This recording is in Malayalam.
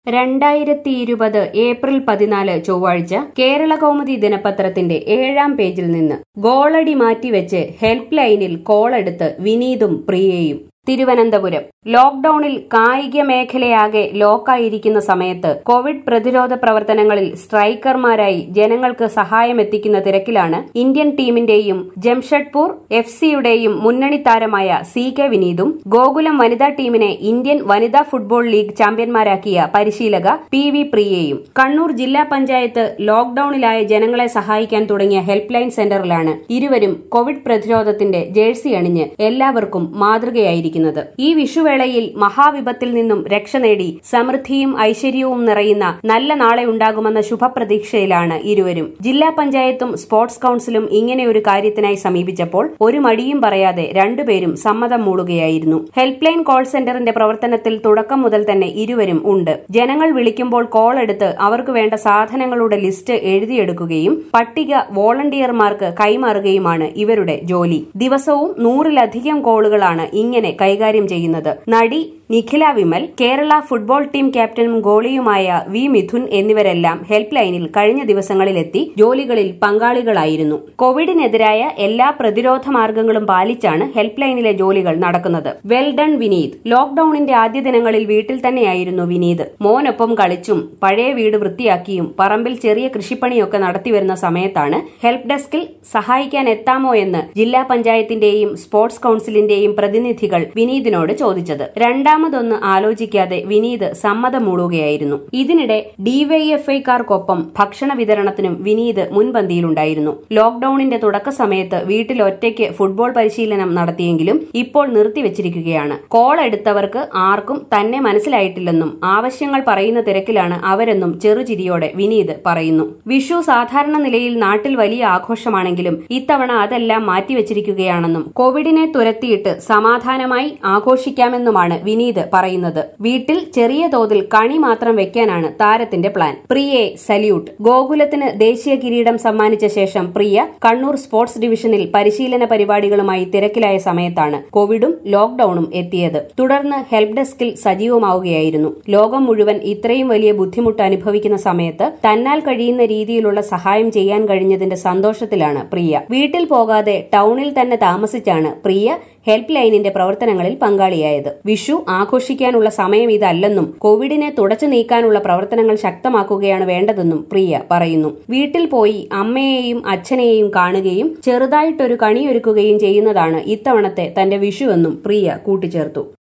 രണ്ടായിരത്തി ഇരുപത് ഏപ്രിൽ പതിനാല് ചൊവ്വാഴ്ച കേരള കൗമുദി ദിനപത്രത്തിന്റെ ഏഴാം പേജിൽ നിന്ന് ഗോളടി മാറ്റിവെച്ച് ഹെൽപ്പ് ലൈനിൽ കോളെടുത്ത് വിനീതും പ്രിയയും തിരുവനന്തപുരം ലോക്ഡൌണിൽ കായിക മേഖലയാകെ ലോക്കായിരിക്കുന്ന സമയത്ത് കോവിഡ് പ്രതിരോധ പ്രവർത്തനങ്ങളിൽ സ്ട്രൈക്കർമാരായി ജനങ്ങൾക്ക് സഹായമെത്തിക്കുന്ന തിരക്കിലാണ് ഇന്ത്യൻ ടീമിന്റെയും ജംഷഡ്പൂർ എഫ് സിയുടെയും മുന്നണി താരമായ സി കെ വിനീതും ഗോകുലം വനിതാ ടീമിനെ ഇന്ത്യൻ വനിതാ ഫുട്ബോൾ ലീഗ് ചാമ്പ്യന്മാരാക്കിയ പരിശീലക പി വി പ്രിയയും കണ്ണൂർ ജില്ലാ പഞ്ചായത്ത് ലോക്ഡൌണിലായ ജനങ്ങളെ സഹായിക്കാൻ തുടങ്ങിയ ഹെൽപ്പ് ലൈൻ സെന്ററിലാണ് ഇരുവരും കോവിഡ് പ്രതിരോധത്തിന്റെ ജേഴ്സി അണിഞ്ഞ് എല്ലാവർക്കും മാതൃകയായിരിക്കുന്നത് ഈ വിഷുവേളയിൽ മഹാവിപത്തിൽ നിന്നും രക്ഷ നേടി സമൃദ്ധിയും ഐശ്വര്യവും നിറയുന്ന നല്ല നാളെ ഉണ്ടാകുമെന്ന ശുഭപ്രതീക്ഷയിലാണ് ഇരുവരും ജില്ലാ പഞ്ചായത്തും സ്പോർട്സ് കൌൺസിലും ഇങ്ങനെ ഒരു കാര്യത്തിനായി സമീപിച്ചപ്പോൾ ഒരു മടിയും പറയാതെ രണ്ടുപേരും സമ്മതം മൂടുകയായിരുന്നു ഹെൽപ്പ് ലൈൻ കോൾ സെന്ററിന്റെ പ്രവർത്തനത്തിൽ തുടക്കം മുതൽ തന്നെ ഇരുവരും ഉണ്ട് ജനങ്ങൾ വിളിക്കുമ്പോൾ കോൾ എടുത്ത് അവർക്ക് വേണ്ട സാധനങ്ങളുടെ ലിസ്റ്റ് എഴുതിയെടുക്കുകയും പട്ടിക വോളണ്ടിയർമാർക്ക് കൈമാറുകയുമാണ് ഇവരുടെ ജോലി ദിവസവും നൂറിലധികം കോളുകളാണ് ഇങ്ങനെ കൈകാര്യം ചെയ്യുന്നത് നടി നിഖില വിമൽ കേരള ഫുട്ബോൾ ടീം ക്യാപ്റ്റനും ഗോളിയുമായ വി മിഥുൻ എന്നിവരെല്ലാം ഹെൽപ്പ് ലൈനിൽ കഴിഞ്ഞ ദിവസങ്ങളിലെത്തി ജോലികളിൽ പങ്കാളികളായിരുന്നു കോവിഡിനെതിരായ എല്ലാ പ്രതിരോധ മാർഗങ്ങളും പാലിച്ചാണ് ഹെൽപ്പ് ലൈനിലെ ജോലികൾ നടക്കുന്നത് വെൽ ഡൺ വിനീത് ലോക്ഡൌണിന്റെ ആദ്യ ദിനങ്ങളിൽ വീട്ടിൽ തന്നെയായിരുന്നു വിനീത് മോനൊപ്പം കളിച്ചും പഴയ വീട് വൃത്തിയാക്കിയും പറമ്പിൽ ചെറിയ കൃഷിപ്പണിയൊക്കെ നടത്തിവരുന്ന സമയത്താണ് ഹെൽപ്പ് ഡെസ്കിൽ സഹായിക്കാൻ എത്താമോ എന്ന് ജില്ലാ പഞ്ചായത്തിന്റെയും സ്പോർട്സ് കൌൺസിലിന്റെയും പ്രതിനിധികൾ വിനീതിനോട് ചോദിച്ചത് രണ്ടാമതൊന്ന് ആലോചിക്കാതെ വിനീത് സമ്മതം മൂടുകയായിരുന്നു ഇതിനിടെ ഡിവൈഎഫ്ഐക്കാർക്കൊപ്പം ഭക്ഷണ വിതരണത്തിനും വിനീത് മുൻപന്തിയിലുണ്ടായിരുന്നു ലോക്ഡൌണിന്റെ തുടക്ക സമയത്ത് വീട്ടിൽ ഒറ്റയ്ക്ക് ഫുട്ബോൾ പരിശീലനം നടത്തിയെങ്കിലും ഇപ്പോൾ നിർത്തിവച്ചിരിക്കുകയാണ് കോൾ എടുത്തവർക്ക് ആർക്കും തന്നെ മനസ്സിലായിട്ടില്ലെന്നും ആവശ്യങ്ങൾ പറയുന്ന തിരക്കിലാണ് അവരെന്നും ചെറുചിരിയോടെ വിനീത് പറയുന്നു വിഷു സാധാരണ നിലയിൽ നാട്ടിൽ വലിയ ആഘോഷമാണെങ്കിലും ഇത്തവണ അതെല്ലാം മാറ്റിവച്ചിരിക്കുകയാണെന്നും കോവിഡിനെ തുരത്തിയിട്ട് സമാധാനമായി ആഘോഷിക്കാമെന്നുമാണ് വിനീത് പറയുന്നത് വീട്ടിൽ ചെറിയ തോതിൽ കണി മാത്രം വെക്കാനാണ് താരത്തിന്റെ പ്ലാൻ പ്രിയെ സല്യൂട്ട് ഗോകുലത്തിന് ദേശീയ കിരീടം സമ്മാനിച്ച ശേഷം പ്രിയ കണ്ണൂർ സ്പോർട്സ് ഡിവിഷനിൽ പരിശീലന പരിപാടികളുമായി തിരക്കിലായ സമയത്താണ് കോവിഡും ലോക്ഡൌണും എത്തിയത് തുടർന്ന് ഹെൽപ്പ് ഡെസ്കിൽ സജീവമാവുകയായിരുന്നു ലോകം മുഴുവൻ ഇത്രയും വലിയ ബുദ്ധിമുട്ട് അനുഭവിക്കുന്ന സമയത്ത് തന്നാൽ കഴിയുന്ന രീതിയിലുള്ള സഹായം ചെയ്യാൻ കഴിഞ്ഞതിന്റെ സന്തോഷത്തിലാണ് പ്രിയ വീട്ടിൽ പോകാതെ ടൌണിൽ തന്നെ താമസിച്ചാണ് പ്രിയ ഹെൽപ്പ് ലൈനിന്റെ പ്രവർത്തനങ്ങളിൽ പങ്കാളിയായത് വിഷു ആഘോഷിക്കാനുള്ള സമയം ഇതല്ലെന്നും കോവിഡിനെ തുടച്ചു നീക്കാനുള്ള പ്രവർത്തനങ്ങൾ ശക്തമാക്കുകയാണ് വേണ്ടതെന്നും പ്രിയ പറയുന്നു വീട്ടിൽ പോയി അമ്മയെയും അച്ഛനെയും കാണുകയും ചെറുതായിട്ടൊരു കണിയൊരുക്കുകയും ചെയ്യുന്നതാണ് ഇത്തവണത്തെ തന്റെ വിഷുവെന്നും പ്രിയ കൂട്ടിച്ചേർത്തു